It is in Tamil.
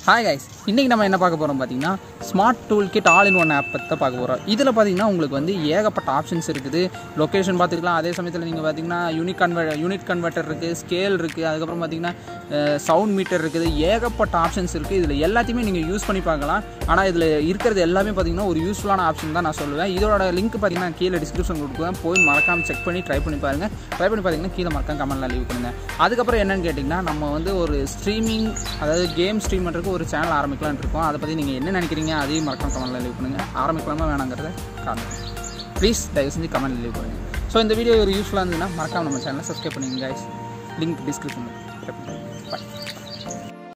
ஹாய் கைஸ் இன்றைக்கி நம்ம என்ன பார்க்க போகிறோம் பார்த்தீங்கன்னா smart tool kit all in one app பற்றி பார்க்க போகிறோம் இதில் பார்த்தீங்கன்னா உங்களுக்கு வந்து ஏகப்பட்ட ஆப்ஷன்ஸ் இருக்குது லொக்கேஷன் பார்த்துக்கலாம் அதே சமயத்தில் நீங்கள் பார்த்தீங்கன்னா யூனிட் கன்வெர்ட் யூனிட் கன்வெர்ட்டர் இருக்குது ஸ்கேல் இருக்குது அதுக்கப்புறம் பார்த்தீங்கன்னா சவுண்ட் மீட்டர் இருக்குது ஏகப்பட்ட ஆப்ஷன்ஸ் இருக்குது இதில் எல்லாத்தையுமே நீங்கள் யூஸ் பண்ணி பார்க்கலாம் ஆனால் இதில் இருக்கிறது எல்லாமே பார்த்தீங்கன்னா ஒரு யூஸ்ஃபுல்லான ஆப்ஷன் தான் நான் சொல்லுவேன் இதோட லிங்க் பார்த்தீங்கன்னா கீழே டிஸ்கிரிப்ஷன் கொடுக்குறேன் போய் மறக்காமல் செக் பண்ணி ட்ரை பண்ணி பாருங்கள் ட்ரை பண்ணி பார்த்தீங்கன்னா கீழே மறக்காம கமெண்ட்லாம் லீவ் பண்ணுங்கள் அதுக்கப்புறம் என்னன்னு கேட்டிங்கன்னா நம்ம வந்து ஒரு ஸ்ட்ரீமிங் அதாவது கேம் ஸ்ட்ரீம் பண்ணுறதுக்கு ஒரு சேனல் ஆரம்பிக்கலாம்னு இருக்கோம் அதை பற்றி நீங்கள் என்ன நினைக்கிறீங்க அதையும் மறக்காம கமெண்ட்ல லீவ் பண்ணுங்கள் ஆரம்பிக்கலாமா வேணாங்கிறத காரணம் ப்ளீஸ் தயவு செஞ்சு கமெண்ட் லீவ் பண்ணுங்கள் ஸோ இந்த வீடியோ ஒரு யூஸ்ஃபுல்லாக இருந்ததுன்னா மறக்காம நம்ம சேனலை சப்ஸ்கிரைப் பண்ணிங்க guys லிங்க் டிஸ்கிரிப்ஷனில் பாய்